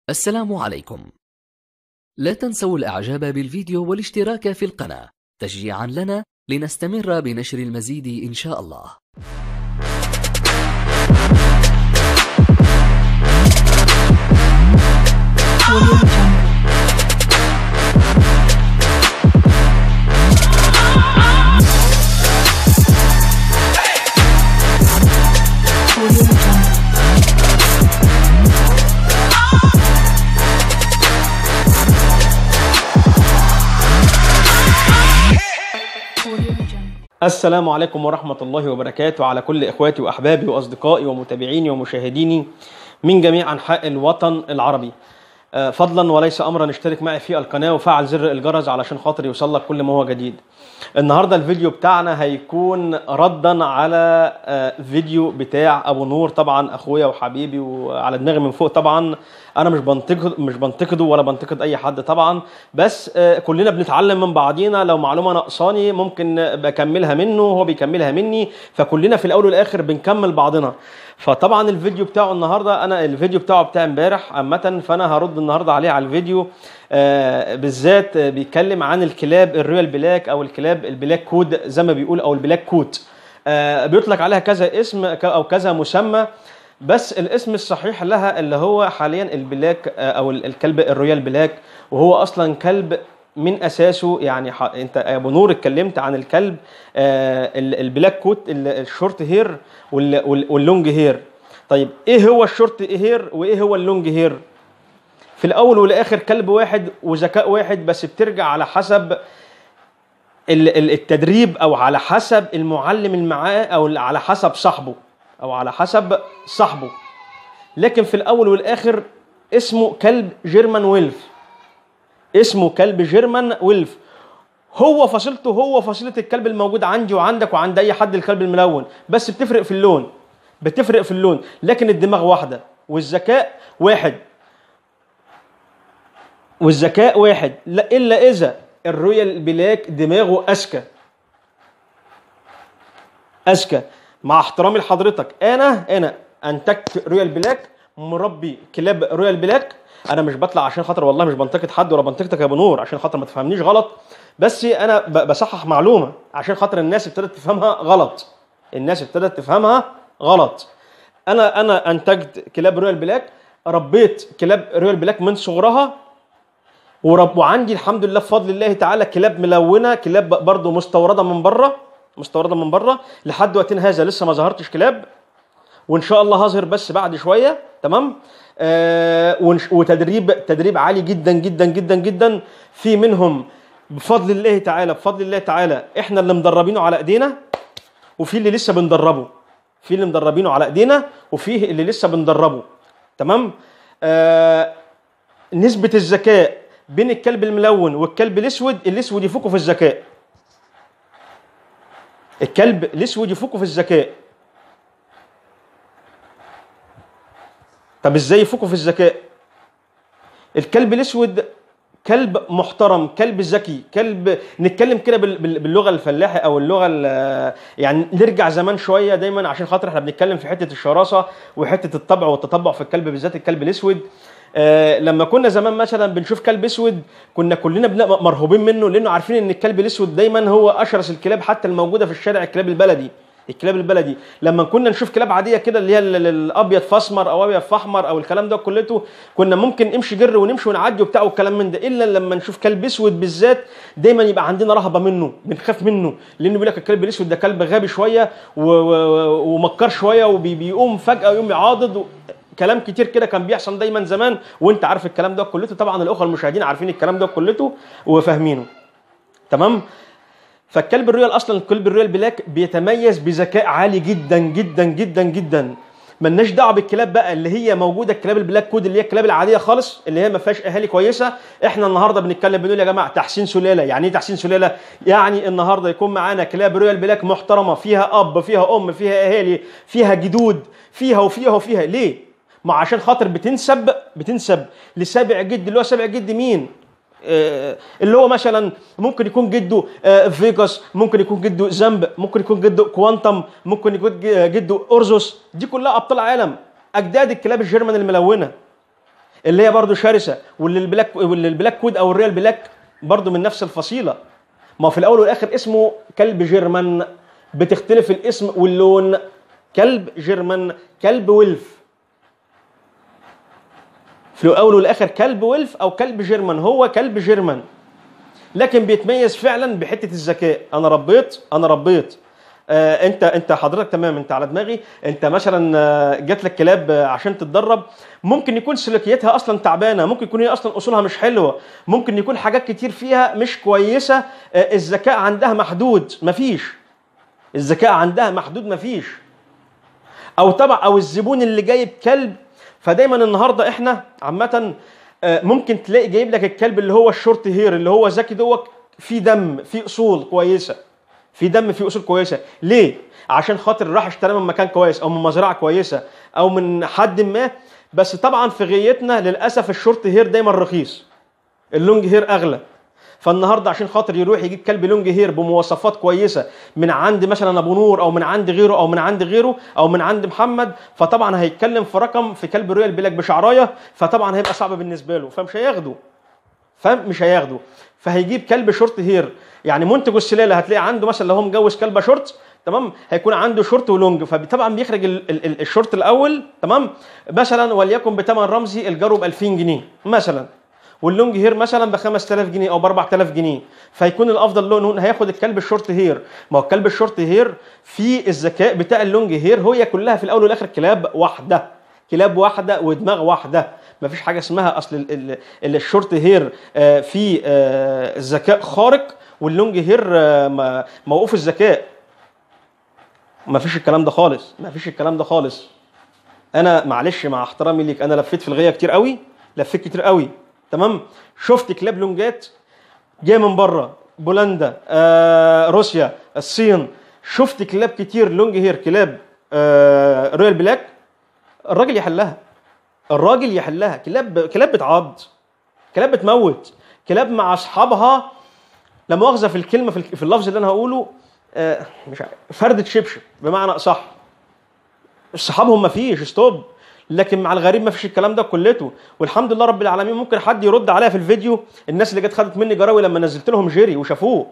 السلام عليكم لا تنسوا الاعجاب بالفيديو والاشتراك في القناة تشجيعا لنا لنستمر بنشر المزيد ان شاء الله Audio Jungle. Audio Jungle. Audio Jungle. السلام عليكم ورحمة الله وبركاته على كل إخواتي وأحبابي وأصدقائي ومتابعيني ومشاهديني من جميع أنحاء الوطن العربي آه، فضلا وليس أمرا اشترك معي في القناة وفعل زر الجرس علشان خاطر يوصلك كل ما هو جديد النهاردة الفيديو بتاعنا هيكون ردا على آه، فيديو بتاع أبو نور طبعا أخويا وحبيبي وعلى دماغي من فوق طبعا أنا مش بنتقد مش بنتقده ولا بنتقد أي حد طبعا بس آه، كلنا بنتعلم من بعضينا لو معلومة ناقصاني ممكن بكملها منه وهو بيكملها مني فكلنا في الأول والآخر بنكمل بعضنا فطبعا الفيديو بتاعه النهارده انا الفيديو بتاعه بتاع امبارح عامه فانا هرد النهارده عليه على الفيديو آه بالذات آه، بيتكلم عن الكلاب الرويال بلاك او الكلاب البلاك كود زي ما بيقول او البلاك كوت آه بيطلق عليها كذا اسم ك- او كذا مسمى بس الاسم الصحيح لها اللي هو حاليا البلاك آه، او ال- الكلب الرويال بلاك وهو اصلا كلب من اساسه يعني ح... انت يا ابو نور اتكلمت عن الكلب آه ال- البلاك كوت ال- الشورت هير وال... وال... واللونج هير طيب ايه هو الشورت هير وايه هو اللونج هير في الاول والاخر كلب واحد وذكاء واحد بس بترجع على حسب ال- ال- التدريب او على حسب المعلم اللي معاه او على حسب صاحبه او على حسب صاحبه لكن في الاول والاخر اسمه كلب جيرمان ويلف اسمه كلب جيرمان ويلف هو فصيلته هو فصيله الكلب الموجود عندي وعندك وعند اي حد الكلب الملون بس بتفرق في اللون بتفرق في اللون لكن الدماغ واحده والذكاء واحد والذكاء واحد لا الا اذا الرويال بلاك دماغه اذكى اذكى مع احترامي لحضرتك انا انا انتجت رويال بلاك مربي كلاب رويال بلاك انا مش بطلع عشان خاطر والله مش بنتقد حد ولا بنتقدك يا ابو نور عشان خاطر ما تفهمنيش غلط بس انا ب- بصحح معلومه عشان خاطر الناس ابتدت تفهمها غلط الناس ابتدت تفهمها غلط انا انا انتجت كلاب رويال بلاك ربيت كلاب رويال بلاك من صغرها ورب وعندي الحمد لله بفضل الله تعالى كلاب ملونه كلاب برضو مستورده من بره مستورده من بره لحد وقتنا هذا لسه ما ظهرتش كلاب وان شاء الله هظهر بس بعد شويه تمام آه ونش- وتدريب تدريب عالي جدا جدا جدا جدا في منهم بفضل الله تعالى بفضل الله تعالى احنا اللي مدربينه على ايدينا وفي اللي لسه بندربه في اللي مدربينه على ايدينا وفيه اللي لسه بندربه تمام آه نسبة الذكاء بين الكلب الملون والكلب الاسود الاسود يفوقه في الذكاء الكلب الاسود يفوقه في الذكاء طب ازاي يفوقه في الذكاء الكلب الاسود كلب محترم كلب ذكي كلب نتكلم كده بال- بال- باللغه الفلاحي او اللغه ال- يعني نرجع زمان شويه دايما عشان خاطر احنا بنتكلم في حته الشراسه وحته الطبع والتطبع في الكلب بالذات الكلب الاسود آه لما كنا زمان مثلا بنشوف كلب اسود كنا كلنا بنبقى مرهوبين منه لانه عارفين ان الكلب الاسود دايما هو اشرس الكلاب حتى الموجوده في الشارع الكلاب البلدي الكلاب البلدي لما كنا نشوف كلاب عاديه كده اللي هي ال- ال- الابيض في اسمر او ابيض في احمر او الكلام ده كلته كنا ممكن نمشي جر ونمشي ونعدي وبتاع والكلام من ده الا لما نشوف كلب اسود بالذات دايما يبقى عندنا رهبه منه بنخاف منه لانه بيقول لك الكلب الاسود ده كلب غبي شويه و- و- ومكار شويه وبيقوم فجاه يقوم يعاضد و... كلام كتير كده كان بيحصل دايما زمان وانت عارف الكلام ده كلته طبعا الاخوه المشاهدين عارفين الكلام ده كلته وفاهمينه تمام فالكلب الرويال اصلا الكلب الرويال بلاك بيتميز بذكاء عالي جدا جدا جدا جدا ملناش دعوه بالكلاب بقى اللي هي موجوده الكلاب البلاك كود اللي هي الكلاب العاديه خالص اللي هي ما فيهاش اهالي كويسه احنا النهارده بنتكلم بنقول يا جماعه تحسين سلاله يعني ايه تحسين سلاله يعني النهارده يكون معانا كلاب رويال بلاك محترمه فيها اب فيها ام فيها اهالي فيها جدود فيها وفيها وفيها ليه ما عشان خاطر بتنسب بتنسب لسابع جد اللي هو سابع جد مين آه، اللي هو مثلا ممكن يكون جده آه، فيجاس ممكن يكون جده زامب ممكن يكون جده كوانتم ممكن يكون ج- جده اورزوس دي كلها ابطال عالم اجداد الكلاب الجيرمان الملونه اللي هي برضو شرسه واللي البلاك واللي البلاك كود او الريال بلاك برضو من نفس الفصيله ما هو في الاول والاخر اسمه كلب جيرمان بتختلف الاسم واللون كلب جيرمان كلب ويلف في الاول والاخر كلب ويلف او كلب جيرمان هو كلب جيرمان لكن بيتميز فعلا بحته الذكاء انا ربيت انا ربيت آه انت انت حضرتك تمام انت على دماغي انت مثلا آه، جات لك كلاب آه، عشان تتدرب ممكن يكون سلوكياتها اصلا تعبانه ممكن يكون هي اصلا اصولها مش حلوه ممكن يكون حاجات كتير فيها مش كويسه آه الذكاء عندها محدود مفيش الذكاء عندها محدود مفيش او طبعا او الزبون اللي جايب كلب فدايما النهارده احنا عامه آه، ممكن تلاقي جايب لك الكلب اللي هو الشورت هير اللي هو ذكي دوت فيه دم فيه اصول كويسه في دم فيه اصول كويسه ليه عشان خاطر راح اشترى من مكان كويس او من مزرعه كويسه او من حد ما بس طبعا في غيتنا للاسف الشورت هير دايما رخيص اللونج هير اغلى فالنهارده عشان خاطر يروح يجيب كلب لونج هير بمواصفات كويسه من عند مثلا ابو نور او من عند غيره او من عند غيره او من عند محمد فطبعا هيتكلم في رقم في كلب رويال بلاك بشعرايه فطبعا هيبقى صعب بالنسبه له فمش هياخده فاهم مش هياخده فهيجيب كلب شورت هير يعني منتج السلاله هتلاقي عنده مثلا لو هو مجوز كلبه شورت تمام هيكون عنده شورت ولونج فطبعا بيخرج ال- ال- ال- الشورت الاول تمام مثلا وليكن بثمن رمزي الجرو ب 2000 جنيه مثلا واللونج هير مثلا ب 5000 جنيه او ب 4000 جنيه فيكون الافضل له إنه هياخد الكلب الشورت هير ما هو الكلب الشورت هير في الذكاء بتاع اللونج هير هي كلها في الاول والاخر كلاب واحده كلاب واحده ودماغ واحده ما فيش حاجه اسمها اصل ال- ال- ال- الشورت هير آه، في آه، ذكاء خارق واللونج هير آه، م- موقوف الذكاء ما فيش الكلام ده خالص ما فيش الكلام ده خالص انا معلش مع احترامي ليك انا لفيت في الغيه كتير قوي لفيت كتير قوي تمام شفت كلاب لونجات جايه من بره بولندا آه، روسيا الصين شفت كلاب كتير لونج هير كلاب آه، رويال بلاك الراجل يحلها الراجل يحلها كلاب كلاب بتعض كلاب بتموت كلاب مع اصحابها لا مؤاخذه في الكلمه في الك- في اللفظ اللي انا هقوله آه، مش عارف فردة شبشب بمعنى اصح صحابهم ما فيش ستوب لكن مع الغريب ما فيش الكلام ده كلته والحمد لله رب العالمين ممكن حد يرد عليا في الفيديو الناس اللي جت خدت مني جراوي لما نزلت لهم جيري وشافوه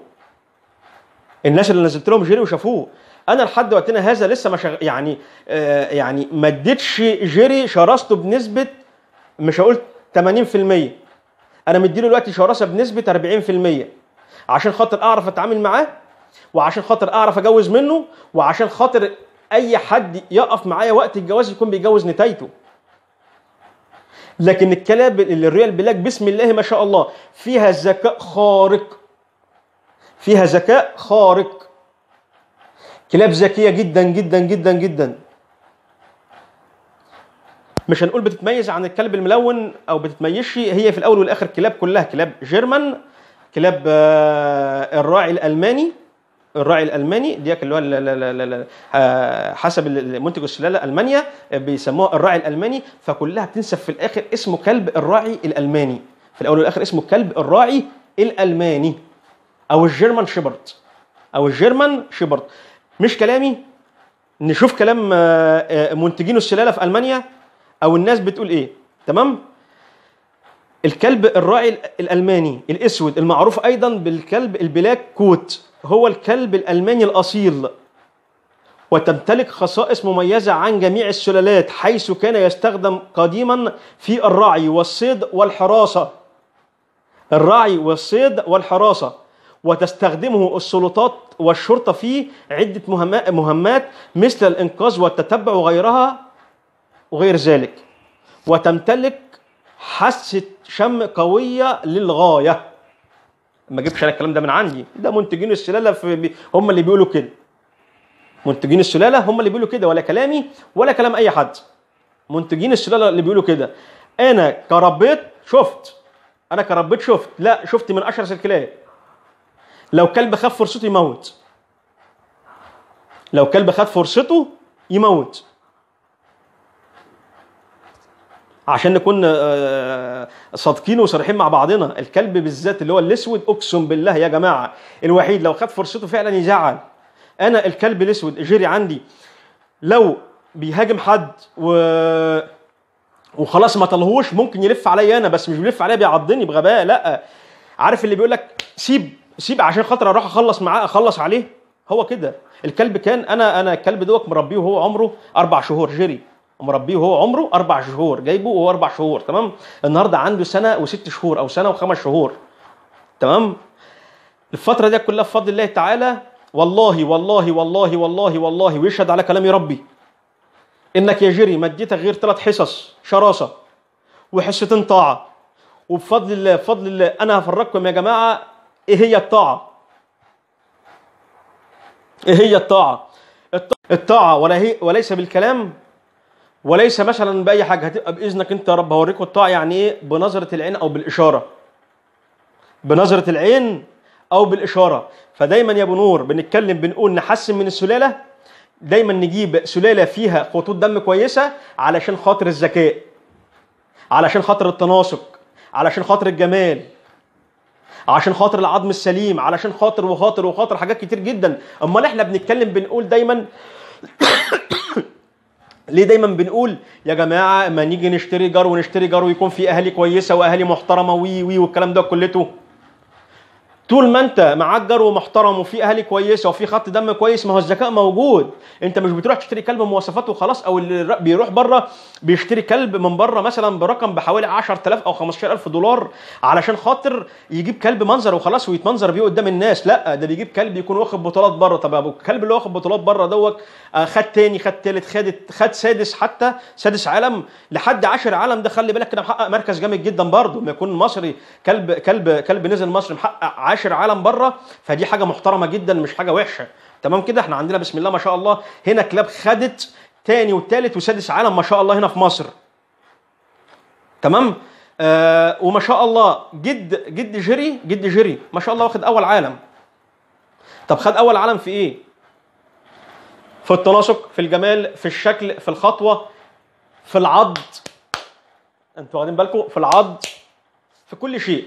الناس اللي نزلت لهم جيري وشافوه انا لحد وقتنا هذا لسه ما شغ... يعني آه يعني ما اديتش جيري شراسته بنسبه مش هقول 80% انا مديله دلوقتي شراسه بنسبه 40% عشان خاطر اعرف اتعامل معاه وعشان خاطر اعرف اجوز منه وعشان خاطر اي حد يقف معايا وقت الجواز يكون بيجوز نتايته لكن الكلاب اللي الريال بلاك بسم الله ما شاء الله فيها ذكاء خارق فيها ذكاء خارق كلاب ذكيه جدا جدا جدا جدا مش هنقول بتتميز عن الكلب الملون او بتتميزش هي في الاول والاخر كلاب كلها كلاب جيرمان كلاب آه، الراعي الالماني الراعي الالماني ديك اللي هو ال- ال- ال- ال- آه، حسب ال- منتج السلاله المانيا آه، بيسموها الراعي الالماني فكلها بتنسب في الاخر اسمه كلب الراعي الالماني في الاول والاخر اسمه كلب الراعي الالماني او الجيرمان شيبرد او الجيرمان شيبرد مش كلامي نشوف كلام آه، آه، منتجين السلاله في المانيا او الناس بتقول ايه تمام الكلب الراعي الالماني الاسود المعروف ايضا بالكلب البلاك كوت هو الكلب الالماني الاصيل وتمتلك خصائص مميزه عن جميع السلالات حيث كان يستخدم قديما في الرعي والصيد والحراسه الرعي والصيد والحراسه وتستخدمه السلطات والشرطه في عده مهما- مهمات مثل الانقاذ والتتبع وغيرها وغير ذلك وتمتلك حاسه شم قويه للغايه ما اجيبش انا الكلام ده من عندي ده منتجين السلاله في بي- هم اللي بيقولوا كده منتجين السلاله هم اللي بيقولوا كده ولا كلامي ولا كلام اي حد منتجين السلاله اللي بيقولوا كده انا كربيت شفت انا كربيت شفت لا شفت من اشرس الكلاب لو كلب خد فرصته يموت لو كلب خد فرصته يموت عشان نكون آه، صادقين وصريحين مع بعضنا الكلب بالذات اللي هو الاسود اقسم بالله يا جماعه الوحيد لو خد فرصته فعلا يزعل انا الكلب الاسود جيري عندي لو بيهاجم حد و وخلاص ما طلهوش ممكن يلف عليا انا بس مش بيلف عليا بيعضني بغباء لا عارف اللي بيقول لك سيب سيب عشان خاطر اروح اخلص معاه اخلص عليه هو كده الكلب كان انا انا الكلب دوت مربيه وهو عمره اربع شهور جري مربيه وهو عمره اربع شهور جايبه وهو اربع شهور تمام النهارده عنده سنه وست شهور او سنه وخمس شهور تمام الفتره دي كلها بفضل الله تعالى والله والله والله والله والله ويشهد على كلامي ربي انك يا جري ما اديتك غير ثلاث حصص شراسه وحصتين طاعه وبفضل الله بفضل الله انا هفرجكم يا جماعه ايه هي الطاعه ايه هي الطاعه الط- الطاعه ولا هي وليس بالكلام وليس مثلا باي حاجه هتبقى باذنك انت يا رب هوريكم الطاعه يعني ايه بنظره العين او بالاشاره بنظره العين او بالاشاره فدايما يا ابو نور بنتكلم بنقول نحسن من السلاله دايما نجيب سلاله فيها خطوط دم كويسه علشان خاطر الذكاء علشان خاطر التناسق علشان خاطر الجمال عشان خاطر العظم السليم علشان خاطر وخاطر وخاطر حاجات كتير جدا امال احنا بنتكلم بنقول دايما ليه دايما بنقول يا جماعه اما نيجي نشتري جار ونشتري جار ويكون في اهالي كويسه واهالي محترمه وي وي والكلام ده كلته طول ما انت معاك جرو محترم وفي اهالي كويسه وفي خط دم كويس ما هو الذكاء موجود انت مش بتروح تشتري كلب مواصفاته وخلاص او اللي ر- بيروح بره بيشتري كلب من بره مثلا برقم بحوالي 10000 او 15000 دولار علشان خاطر يجيب كلب منظر وخلاص ويتمنظر بيه قدام الناس لا ده بيجيب كلب يكون واخد بطولات بره طب ابو الكلب اللي واخد بطولات بره دوت آه، خد تاني خد تالت خد خد سادس حتى سادس عالم لحد عشر عالم ده خلي بالك كده محقق مركز جامد جدا برضه ما يكون مصري كلب كلب كلب نزل مصر محقق عاشر عالم بره فدي حاجه محترمه جدا مش حاجه وحشه تمام كده احنا عندنا بسم الله ما شاء الله هنا كلاب خدت تاني وتالت وسادس عالم ما شاء الله هنا في مصر تمام آه وما شاء الله جد جد جري جد جري ما شاء الله واخد اول عالم طب خد اول عالم في ايه في التناسق في الجمال في الشكل في الخطوه في العض انتوا واخدين بالكم في العض في كل شيء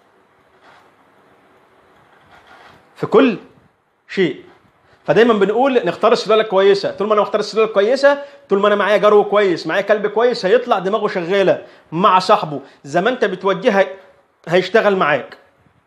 في كل شيء فدايما بنقول نختار السلاله الكويسه طول ما انا مختار السلاله الكويسه طول ما انا معايا جرو كويس معايا كلب كويس هيطلع دماغه شغاله مع صاحبه زي ما انت بتوديه هي- هيشتغل معاك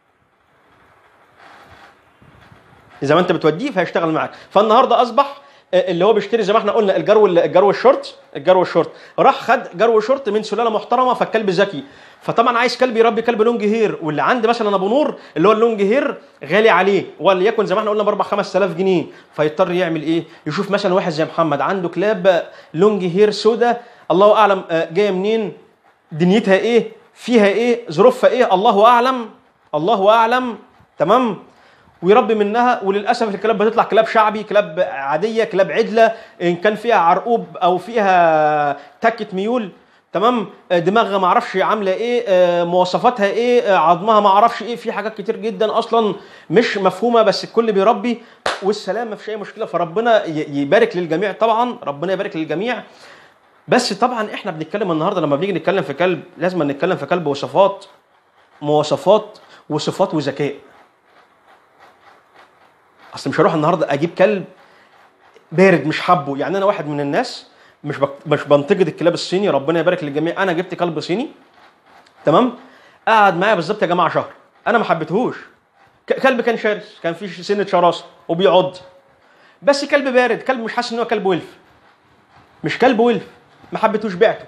زي ما انت بتوديه فهيشتغل معاك فالنهارده اصبح آه، اللي هو بيشتري زي ما احنا قلنا الجرو الجرو الشورت الجرو الشورت راح خد جرو شورت من سلاله محترمه فالكلب ذكي فطبعا عايز كلب يربي كلب لونج هير واللي عند مثلا ابو نور اللي هو اللونج هير غالي عليه وليكن زي ما احنا قلنا ب 4 5000 جنيه فيضطر يعمل ايه؟ يشوف مثلا واحد زي محمد عنده كلاب لونج هير سودا الله اعلم آه، جايه منين دنيتها ايه فيها ايه ظروفها ايه الله اعلم الله اعلم تمام ويربي منها وللاسف الكلاب بتطلع كلاب شعبي كلاب عاديه كلاب عدله ان كان فيها عرقوب او فيها تكه ميول تمام آه، دماغها ما اعرفش عامله ايه آه، مواصفاتها ايه آه، عظمها ما اعرفش ايه في حاجات كتير جدا اصلا مش مفهومه بس الكل بيربي والسلام ما فيش اي مشكله فربنا ي- يبارك للجميع طبعا ربنا يبارك للجميع بس طبعا احنا بنتكلم النهارده لما بنيجي نتكلم في كلب لازم نتكلم في كلب وصفات مواصفات وصفات وذكاء اصل مش هروح النهارده اجيب كلب بارد مش حابه يعني انا واحد من الناس مش بك... مش بنتقد الكلاب الصيني ربنا يبارك للجميع انا جبت كلب صيني تمام قعد معايا بالظبط يا جماعه شهر انا ما حبيتهوش ك... كلب كان شرس كان فيه سنه شراسه وبيعض بس كلب بارد كلب مش حاسس ان هو كلب ولف مش كلب ولف ما حبيتهوش بعته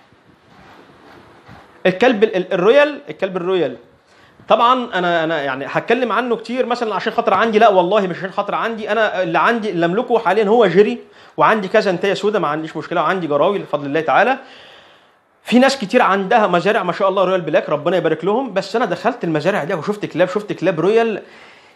الكلب ال- ال- الرويال الكلب الرويال طبعا انا انا يعني هتكلم عنه كتير مثلا عشان خاطر عندي لا والله مش عشان خاطر عندي انا اللي عندي اللي املكه حاليا هو جيري وعندي كذا انتيه سودا ما عنديش مشكله وعندي جراوي بفضل الله تعالى في ناس كتير عندها مزارع ما شاء الله رويال بلاك ربنا يبارك لهم بس انا دخلت المزارع دي وشفت كلاب شفت كلاب رويال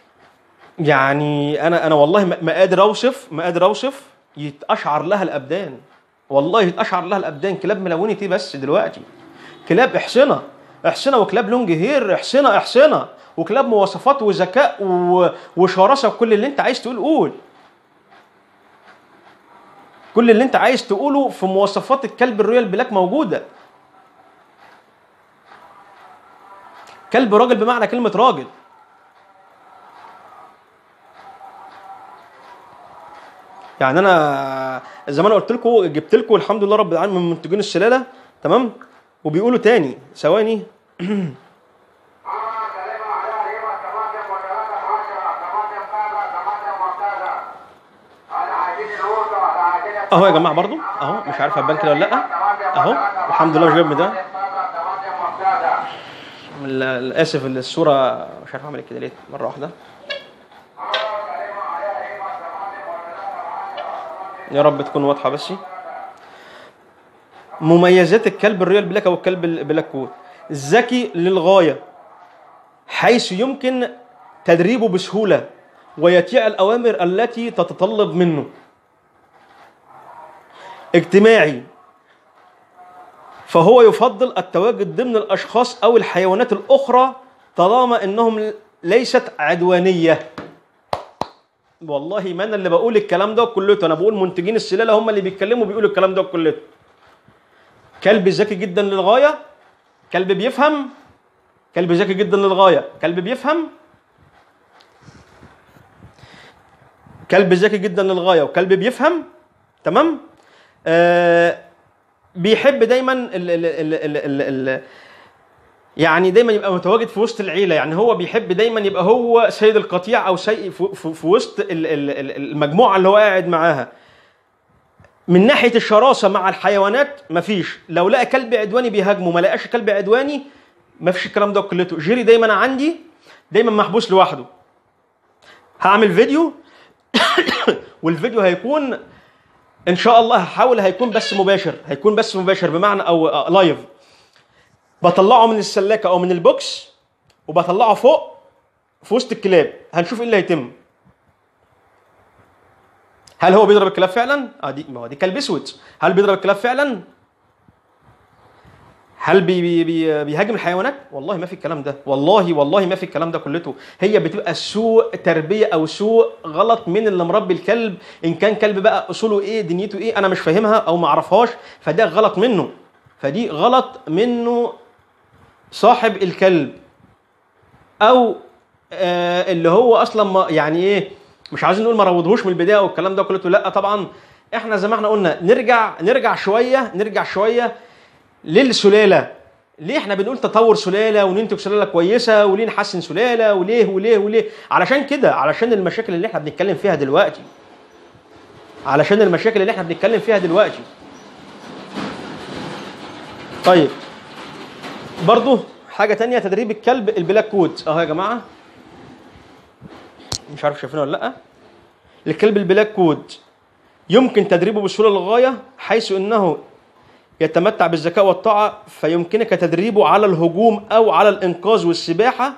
يعني انا انا والله ما ما قادر اوصف ما قادر اوصف يتاشعر لها الابدان والله يتاشعر لها الابدان كلاب ملونتي بس دلوقتي كلاب احصنه احصنه وكلاب لونج هير احصنه احصنه وكلاب مواصفات وذكاء و... وشراسه وكل اللي انت عايز تقول قول كل اللي انت عايز تقوله في مواصفات الكلب الرويال بلاك موجوده كلب راجل بمعنى كلمه راجل يعني انا زي ما انا قلت لكم جبت لكم الحمد لله رب العالمين من منتجين السلاله تمام وبيقولوا تاني ثواني اهو يا جماعه برضو اهو مش عارف هتبان كده ولا لا اهو الحمد لله مش جايب ده ال- اسف الصوره مش عارف اعمل كده ليه مره واحده يا رب تكون واضحه بس مميزات الكلب الريال بلاك او الكلب البلاك كوت ذكي للغايه حيث يمكن تدريبه بسهوله ويطيع الاوامر التي تتطلب منه اجتماعي فهو يفضل التواجد ضمن الاشخاص او الحيوانات الاخرى طالما انهم ليست عدوانيه والله ما انا اللي بقول الكلام ده كلته انا بقول منتجين السلاله هم اللي بيتكلموا بيقولوا الكلام ده كلته كلب ذكي جدا للغايه كلب بيفهم كلب ذكي جدا للغايه كلب بيفهم كلب ذكي جدا للغايه وكلب بيفهم تمام آه بيحب دايما ال ال ال ال ال ال يعني دايما يبقى متواجد في وسط العيله يعني هو بيحب دايما يبقى هو سيد القطيع او سي في, في, في وسط ال- ال- ال- المجموعه اللي هو قاعد معاها من ناحيه الشراسه مع الحيوانات مفيش لو لقى كلب عدواني بيهاجمه ما لقاش كلب عدواني مفيش الكلام ده كلته جيري دايما عندي دايما محبوس لوحده هعمل فيديو والفيديو هيكون ان شاء الله هحاول هيكون بس مباشر هيكون بس مباشر بمعنى او آه، لايف بطلعه من السلاكه او من البوكس وبطلعه فوق في وسط الكلاب هنشوف ايه اللي هيتم هل هو بيضرب الكلاب فعلا؟ اه دي ما هو دي كلب اسود هل بيضرب الكلاب فعلا؟ هل بي بي بي بيهاجم الحيوانات؟ والله ما في الكلام ده، والله والله ما في الكلام ده كلته، هي بتبقى سوء تربيه او سوء غلط من اللي مربي الكلب، ان كان كلب بقى اصوله ايه دنيته ايه انا مش فاهمها او ما اعرفهاش فده غلط منه، فدي غلط منه صاحب الكلب او آه اللي هو اصلا ما يعني ايه مش عايزين نقول ما روضهوش من البدايه والكلام ده كله لا طبعا احنا زي ما احنا قلنا نرجع نرجع شويه نرجع شويه للسلاله ليه احنا بنقول تطور سلاله وننتج سلاله كويسه وليه نحسن سلاله وليه وليه وليه علشان كده علشان المشاكل اللي احنا بنتكلم فيها دلوقتي علشان المشاكل اللي احنا بنتكلم فيها دلوقتي طيب برضو حاجه تانية تدريب الكلب البلاك كوت اهو يا جماعه مش عارف شايفينه ولا لا الكلب البلاك كوت يمكن تدريبه بسهوله للغايه حيث انه يتمتع بالذكاء والطاعه فيمكنك تدريبه على الهجوم او على الانقاذ والسباحه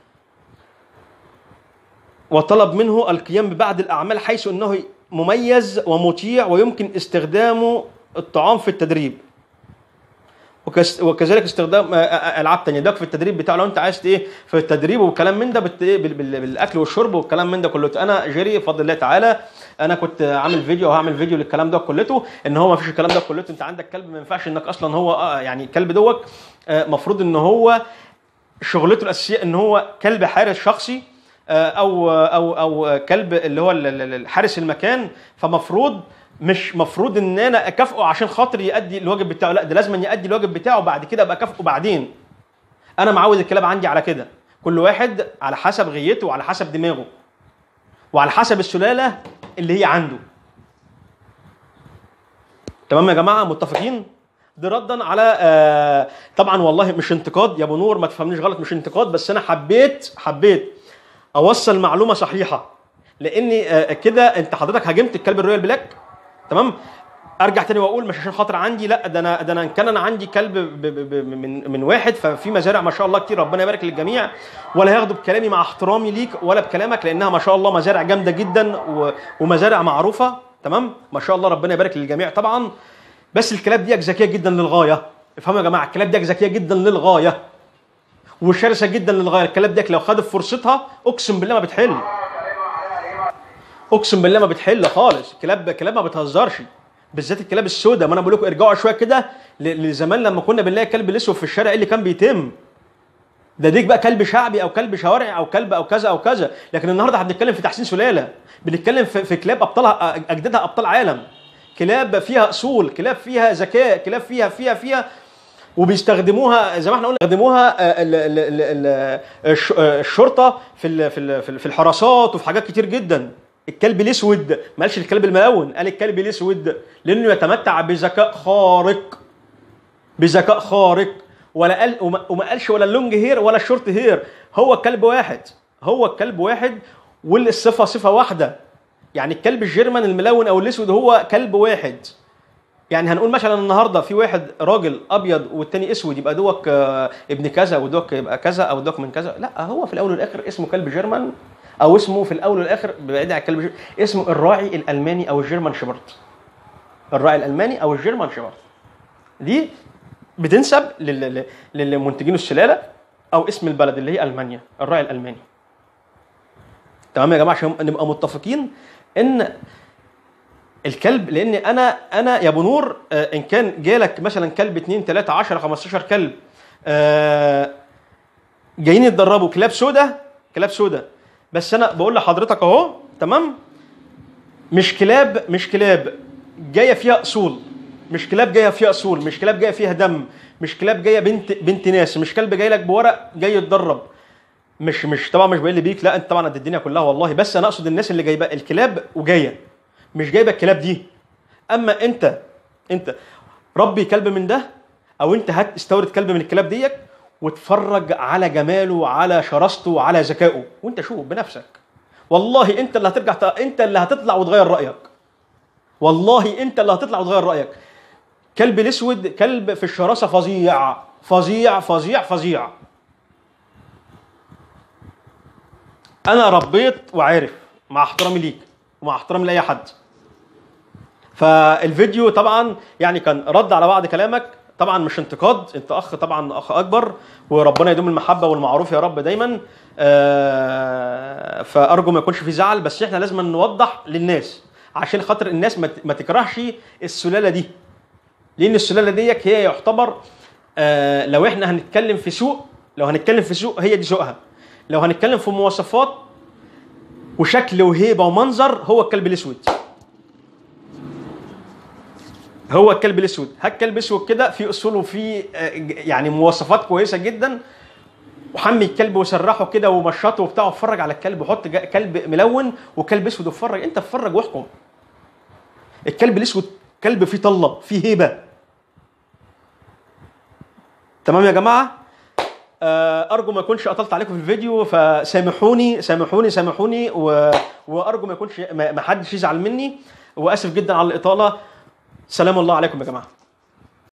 وطلب منه القيام ببعض الاعمال حيث انه مميز ومطيع ويمكن استخدامه الطعام في التدريب وكس- وكذلك استخدام آه، آه، العاب تانية ده في التدريب بتاعه لو انت عايز ايه في التدريب والكلام من ده بت- إيه بال- بال- بالاكل والشرب والكلام من ده كله انا جيري بفضل الله تعالى انا كنت عامل فيديو وهعمل فيديو للكلام ده كلته ان هو ما فيش الكلام ده كلته انت عندك كلب ما ينفعش انك اصلا هو آه، يعني الكلب دوت المفروض ان هو شغلته الاساسيه ان هو كلب حارس شخصي آه، او او او كلب اللي هو ال- ال- ال- حارس المكان فمفروض مش مفروض ان انا اكافئه عشان خاطر يؤدي الواجب بتاعه لا ده لازم يؤدي الواجب بتاعه بعد كده ابقى اكافئه بعدين انا معود الكلاب عندي على كده كل واحد على حسب غيته وعلى حسب دماغه وعلى حسب السلاله اللي هي عنده تمام يا جماعه متفقين ده ردا على آه طبعا والله مش انتقاد يا ابو نور ما تفهمنيش غلط مش انتقاد بس انا حبيت حبيت اوصل معلومه صحيحه لاني آه كده انت حضرتك هاجمت الكلب الرويال بلاك تمام ارجع تاني واقول مش عشان خاطر عندي لا ده انا ده انا ان كان انا عندي كلب ب ب ب من من واحد ففي مزارع ما شاء الله كتير ربنا يبارك للجميع ولا هياخدوا بكلامي مع احترامي ليك ولا بكلامك لانها ما شاء الله مزارع جامده جدا و- ومزارع معروفه تمام ما شاء الله ربنا يبارك للجميع طبعا بس الكلاب دي ذكيه جدا للغايه افهموا يا جماعه الكلاب دي ذكيه جدا للغايه وشرسه جدا للغايه الكلاب دي لو خدت فرصتها اقسم بالله ما بتحل اقسم بالله ما بتحل خالص الكلاب كلاب ما بتهزرش بالذات الكلاب السوداء ما انا بقول لكم ارجعوا شويه كده ل- لزمان لما كنا بنلاقي الكلب الاسود في الشارع ايه اللي كان بيتم ده ديك بقى كلب شعبي او كلب شوارعي او كلب او كذا او كذا لكن النهارده احنا بنتكلم في تحسين سلاله بنتكلم في, في كلاب ابطالها اجدادها ابطال عالم كلاب فيها اصول كلاب فيها ذكاء كلاب فيها فيها فيها وبيستخدموها زي ما احنا قلنا بيستخدموها آه، ال- ال- ال- ال- الش- آه، الشرطه في ال- في ال- في ال- في الحراسات وفي حاجات كتير جدا الكلب الاسود ما قالش الكلب الملون قال الكلب الاسود لانه يتمتع بذكاء خارق بذكاء خارق ولا قال وما وما قالش ولا اللونج هير ولا الشورت هير هو الكلب واحد هو الكلب واحد والصفه صفه واحده يعني الكلب الجيرمان الملون او الاسود هو كلب واحد يعني هنقول مثلا النهارده في واحد راجل ابيض والتاني اسود يبقى دوك آه، ابن كذا ودوك يبقى كذا او دوك من كذا لا هو في الاول والاخر اسمه كلب جيرمان او اسمه في الاول والاخر بعيد عن الكلب الجيرمان، اسمه الراعي الالماني او الجيرمان شيبرد الراعي الالماني او الجيرمان شيبرد دي بتنسب لل- لل- للمنتجين السلاله او اسم البلد اللي هي المانيا الراعي الالماني تمام يا جماعه عشان نبقى متفقين ان الكلب لان انا انا يا ابو نور آه، ان كان جالك مثلا كلب 2 3 10 15 كلب آه، جايين يتدربوا كلاب سودا كلاب سودا بس انا بقول لحضرتك اهو تمام مش كلاب مش كلاب جايه فيها اصول مش كلاب جايه فيها اصول مش كلاب جايه فيها دم مش كلاب جايه بنت بنت ناس مش كلب جاي لك بورق جاي يتدرب مش مش طبعا مش بقل بيك لا انت طبعا قد الدنيا كلها والله بس انا اقصد الناس اللي جايبه الكلاب وجايه مش جايبه الكلاب دي اما انت انت ربي كلب من ده او انت هات استورد كلب من الكلاب ديت واتفرج على جماله وعلى شراسته وعلى ذكائه وانت شوف بنفسك والله انت اللي هترجع ت- انت اللي هتطلع وتغير رايك والله انت اللي هتطلع وتغير رايك كلب الاسود كلب في الشراسه فظيع فظيع فظيع فظيع انا ربيت وعارف مع احترامي ليك ومع احترامي لاي حد فالفيديو طبعا يعني كان رد على بعض كلامك طبعا مش انتقاد انت اخ طبعا اخ اكبر وربنا يدوم المحبه والمعروف يا رب دايما آه، فارجو ما يكونش في زعل بس احنا لازم نوضح للناس عشان خاطر الناس ما ت- ما تكرهش السلاله دي لان السلاله ديت هي يعتبر آه، لو احنا هنتكلم في سوق لو هنتكلم في سوق هي دي سوقها لو هنتكلم في مواصفات وشكل وهيبه ومنظر هو الكلب الاسود هو الكلب الاسود هالكلب اسود كده في اصول وفي آه، يعني مواصفات كويسه جدا وحمي الكلب وسرحه كده ومشطه وبتاع واتفرج على الكلب وحط جا- كلب ملون وكلب اسود واتفرج انت اتفرج واحكم الكلب الاسود كلب فيه طله فيه هيبه تمام يا جماعه آه، ارجو ما اكونش قطلت عليكم في الفيديو فسامحوني سامحوني سامحوني و... وارجو ما يكونش ما ما حدش يزعل مني واسف جدا على الاطاله سلام الله عليكم يا جماعه